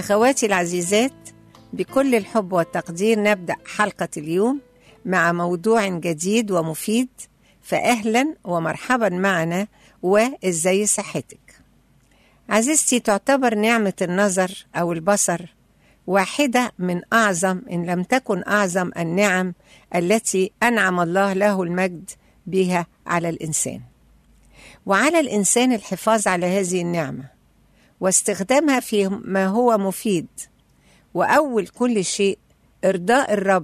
أخواتي العزيزات بكل الحب والتقدير نبدأ حلقة اليوم مع موضوع جديد ومفيد فأهلا ومرحبا معنا وإزاي صحتك عزيزتي تعتبر نعمة النظر أو البصر واحدة من أعظم إن لم تكن أعظم النعم التي أنعم الله له المجد بها على الإنسان وعلى الإنسان الحفاظ على هذه النعمة واستخدامها في ما هو مفيد وأول كل شيء إرضاء الرب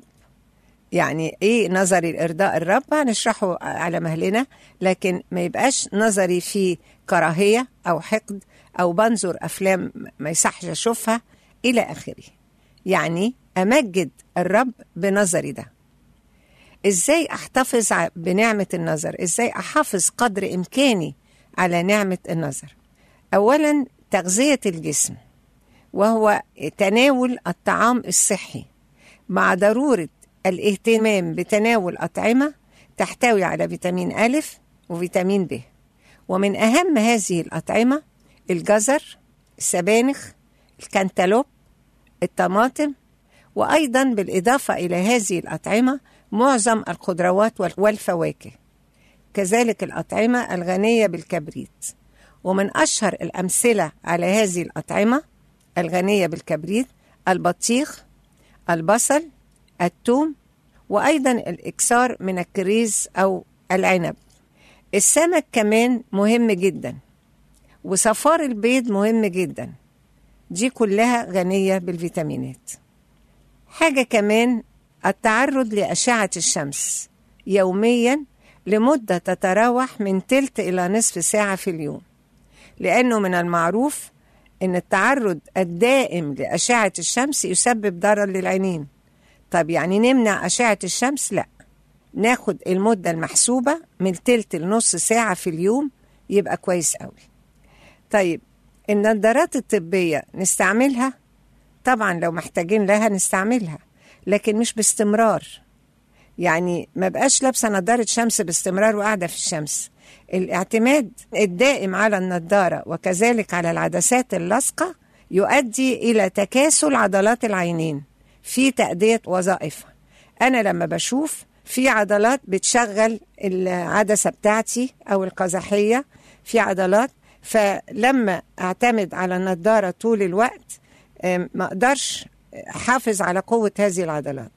يعني إيه نظري لإرضاء الرب هنشرحه على مهلنا لكن ما يبقاش نظري في كراهية أو حقد أو بنظر أفلام ما يصحش أشوفها إلى آخره يعني أمجد الرب بنظري ده إزاي أحتفظ بنعمة النظر إزاي أحافظ قدر إمكاني على نعمة النظر أولا تغذية الجسم وهو تناول الطعام الصحي مع ضرورة الاهتمام بتناول أطعمة تحتوي على فيتامين أ وفيتامين ب ومن أهم هذه الأطعمة الجزر السبانخ الكنتالوب الطماطم وأيضا بالإضافة إلى هذه الأطعمة معظم الخضروات والفواكه كذلك الأطعمة الغنية بالكبريت ومن أشهر الأمثلة على هذه الأطعمة الغنية بالكبريت البطيخ البصل الثوم وأيضا الإكثار من الكريز أو العنب السمك كمان مهم جدا وصفار البيض مهم جدا دي كلها غنية بالفيتامينات حاجة كمان التعرض لأشعة الشمس يوميا لمدة تتراوح من تلت إلى نصف ساعة في اليوم لأنه من المعروف أن التعرض الدائم لأشعة الشمس يسبب ضرر للعينين طب يعني نمنع أشعة الشمس؟ لا ناخد المدة المحسوبة من تلت لنص ساعة في اليوم يبقى كويس قوي طيب النظارات الطبية نستعملها؟ طبعا لو محتاجين لها نستعملها لكن مش باستمرار يعني ما بقاش لابسة نظارة شمس باستمرار وقاعدة في الشمس الاعتماد الدائم على النظارة وكذلك على العدسات اللاصقة يؤدي إلى تكاسل عضلات العينين في تأدية وظائفها أنا لما بشوف في عضلات بتشغل العدسة بتاعتي أو القزحية في عضلات فلما أعتمد على النظارة طول الوقت ما أقدرش أحافظ على قوة هذه العضلات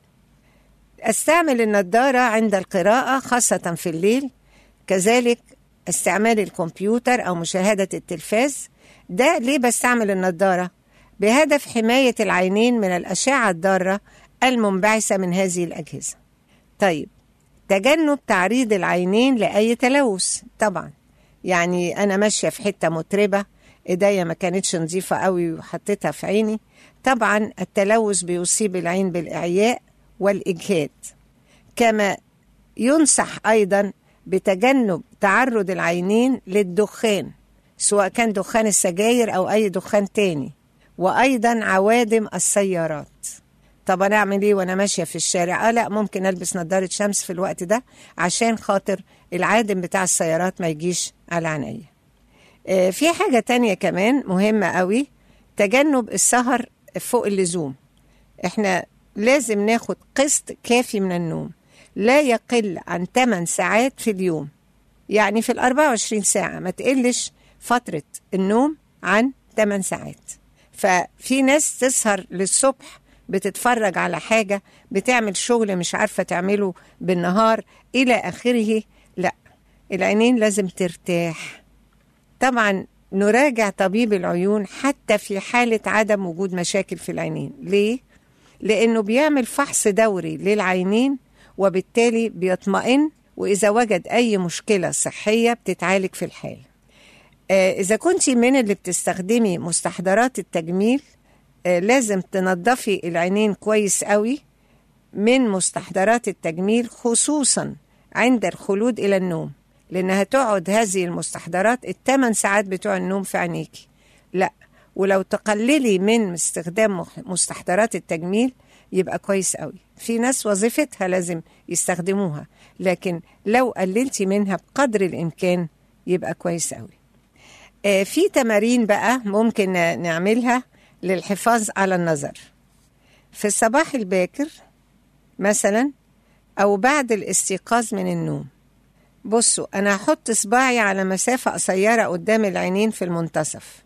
استعمل النظارة عند القراءة خاصة في الليل كذلك استعمال الكمبيوتر أو مشاهدة التلفاز ده ليه بستعمل النظارة؟ بهدف حماية العينين من الأشعة الضارة المنبعثة من هذه الأجهزة طيب تجنب تعريض العينين لأي تلوث طبعا يعني أنا ماشية في حتة متربة إيديا ما كانتش نظيفة قوي وحطيتها في عيني طبعا التلوث بيصيب العين بالإعياء والإجهاد كما ينصح أيضا بتجنب تعرض العينين للدخان سواء كان دخان السجاير أو أي دخان تاني وأيضا عوادم السيارات طب أنا أعمل إيه وأنا ماشية في الشارع؟ آه لا ممكن ألبس نظارة شمس في الوقت ده عشان خاطر العادم بتاع السيارات ما يجيش على عينيا آه في حاجة تانية كمان مهمة قوي تجنب السهر فوق اللزوم احنا لازم ناخد قسط كافي من النوم لا يقل عن 8 ساعات في اليوم يعني في ال 24 ساعة ما تقلش فترة النوم عن 8 ساعات ففي ناس تسهر للصبح بتتفرج على حاجة بتعمل شغل مش عارفة تعمله بالنهار إلى آخره لا العينين لازم ترتاح طبعا نراجع طبيب العيون حتى في حالة عدم وجود مشاكل في العينين ليه؟ لأنه بيعمل فحص دوري للعينين وبالتالي بيطمئن وإذا وجد أي مشكلة صحية بتتعالج في الحال آه إذا كنت من اللي بتستخدمي مستحضرات التجميل آه لازم تنظفي العينين كويس قوي من مستحضرات التجميل خصوصا عند الخلود إلى النوم لأنها تقعد هذه المستحضرات الثمان ساعات بتوع النوم في عينيكي لا ولو تقللي من استخدام مستحضرات التجميل يبقى كويس قوي في ناس وظيفتها لازم يستخدموها لكن لو قللتي منها بقدر الإمكان يبقى كويس قوي آه في تمارين بقى ممكن نعملها للحفاظ على النظر في الصباح الباكر مثلا أو بعد الاستيقاظ من النوم بصوا أنا هحط صباعي على مسافة قصيرة قدام العينين في المنتصف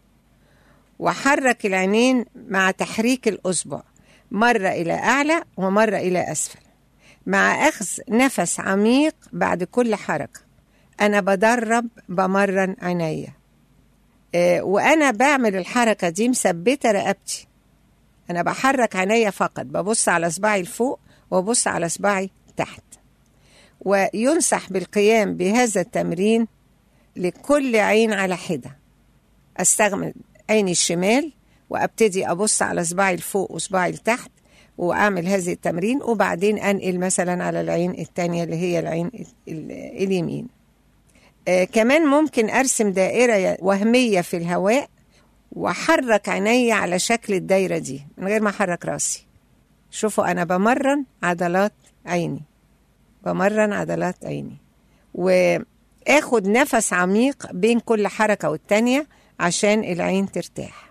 وحرك العينين مع تحريك الأصبع مرة إلى أعلى ومرة إلى أسفل مع أخذ نفس عميق بعد كل حركة أنا بدرب بمرن عينيا آه، وأنا بعمل الحركة دي مثبتة رقبتي أنا بحرك عينيا فقط ببص على صباعي لفوق وبص على صباعي تحت وينصح بالقيام بهذا التمرين لكل عين على حدة أستغمل عيني الشمال وأبتدي أبص على صباعي لفوق وصباعي لتحت وأعمل هذه التمرين وبعدين أنقل مثلا على العين التانية اللي هي العين ال- اليمين آه كمان ممكن أرسم دائرة وهمية في الهواء وأحرك عيني على شكل الدايرة دي من غير ما أحرك راسي شوفوا أنا بمرن عضلات عيني بمرن عضلات عيني واخد نفس عميق بين كل حركة والتانية عشان العين ترتاح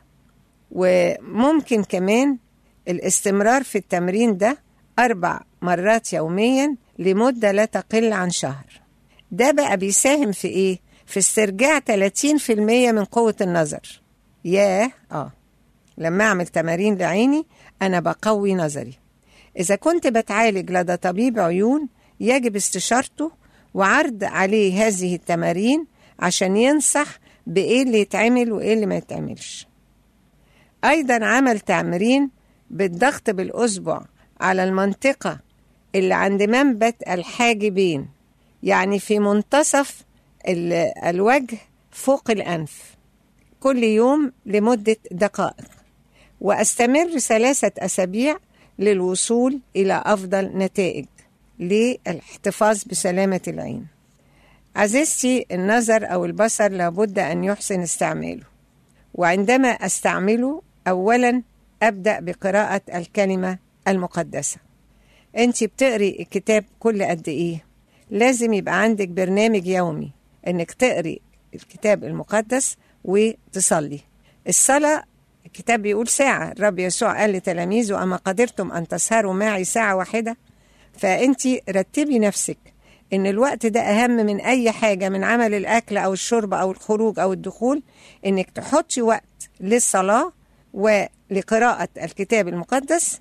وممكن كمان الاستمرار في التمرين ده أربع مرات يوميا لمدة لا تقل عن شهر ده بقى بيساهم في إيه؟ في استرجاع 30% من قوة النظر ياه آه لما أعمل تمارين لعيني أنا بقوي نظري إذا كنت بتعالج لدى طبيب عيون يجب استشارته وعرض عليه هذه التمارين عشان ينصح بإيه اللي يتعمل وإيه اللي ما يتعملش أيضا عمل تمرين بالضغط بالأصبع على المنطقة اللي عند منبت الحاجبين يعني في منتصف ال- الوجه فوق الأنف كل يوم لمدة دقائق وأستمر ثلاثة أسابيع للوصول إلى أفضل نتائج للاحتفاظ بسلامة العين عزيزتي النظر أو البصر لابد أن يحسن استعماله وعندما أستعمله أولا أبدأ بقراءة الكلمة المقدسة أنت بتقري الكتاب كل قد إيه لازم يبقى عندك برنامج يومي أنك تقري الكتاب المقدس وتصلي الصلاة الكتاب بيقول ساعة الرب يسوع قال لتلاميذه أما قدرتم أن تسهروا معي ساعة واحدة فأنت رتبي نفسك إن الوقت ده أهم من أي حاجة من عمل الأكل أو الشرب أو الخروج أو الدخول إنك تحطي وقت للصلاة ولقراءة الكتاب المقدس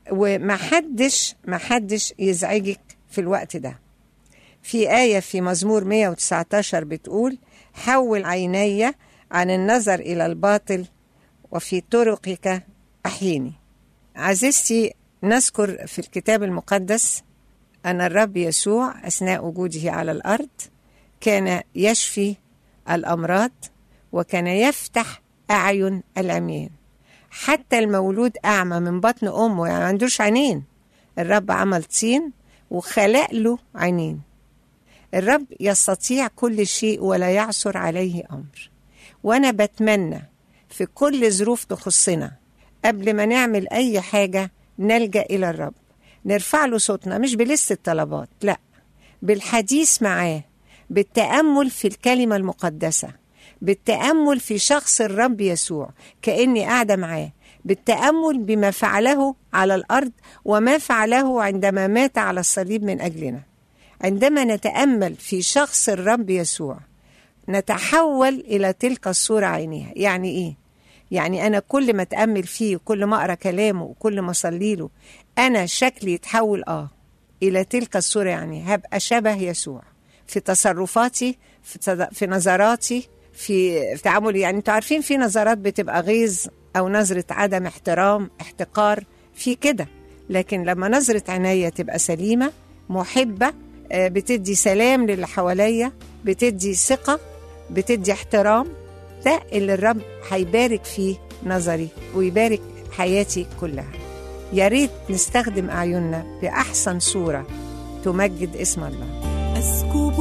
ومحدش محدش يزعجك في الوقت ده في آية في مزمور 119 بتقول حول عيني عن النظر إلى الباطل وفي طرقك أحيني عزيزتي نذكر في الكتاب المقدس أن الرب يسوع أثناء وجوده على الأرض كان يشفي الأمراض وكان يفتح أعين العميان حتى المولود أعمى من بطن أمه يعني ما عندوش عينين الرب عمل طين وخلق له عينين الرب يستطيع كل شيء ولا يعثر عليه أمر وأنا بتمنى في كل ظروف تخصنا قبل ما نعمل أي حاجة نلجأ إلى الرب نرفع له صوتنا مش بلست الطلبات لا بالحديث معاه بالتأمل في الكلمة المقدسة بالتأمل في شخص الرب يسوع كأني قاعدة معاه بالتأمل بما فعله على الأرض وما فعله عندما مات على الصليب من أجلنا عندما نتأمل في شخص الرب يسوع نتحول إلى تلك الصورة عينيها يعني إيه؟ يعني أنا كل ما أتأمل فيه وكل ما أقرأ كلامه وكل ما أصلي له أنا شكلي يتحول آه إلى تلك الصورة يعني هبقى شبه يسوع في تصرفاتي في, تد... في نظراتي في... في تعاملي يعني انتوا عارفين في نظرات بتبقى غيظ أو نظرة عدم احترام احتقار في كده لكن لما نظرة عينيا تبقى سليمة محبة آه، بتدي سلام للي حواليا بتدي ثقة بتدي احترام ده اللي الرب هيبارك فيه نظري ويبارك حياتي كلها يا ريت نستخدم أعيننا بأحسن صورة تمجد اسم الله أسكب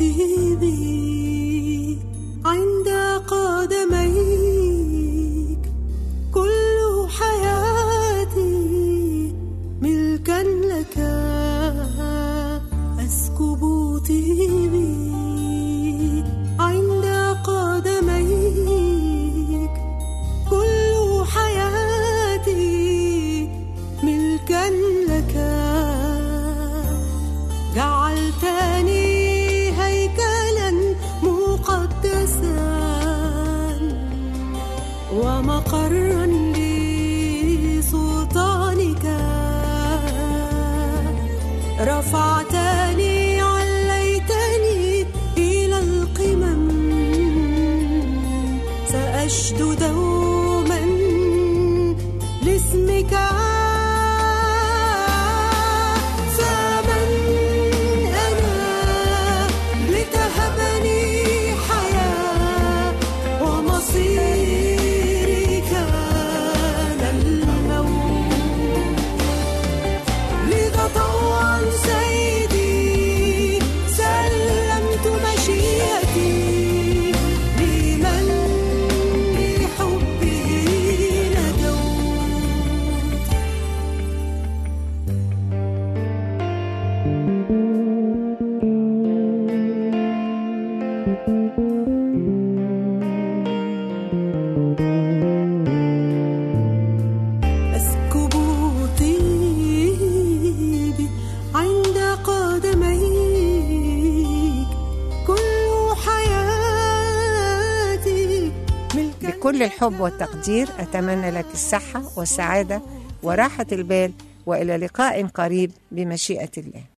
طيبي عند قدميك كل حياتي ملكا لك أسكب طيبي عند قدميك كل حياتي حبك فمن أنا لتهبني حياة ومصيري كان الموت لذا طوعا سيدي سلمت مشيئتي لمن بحبه نجوت أسكب طيبي عند قدميك كل حياتي ملكا بكل الحب والتقدير أتمنى لك الصحة والسعادة وراحة البال وإلى لقاء قريب بمشيئة الله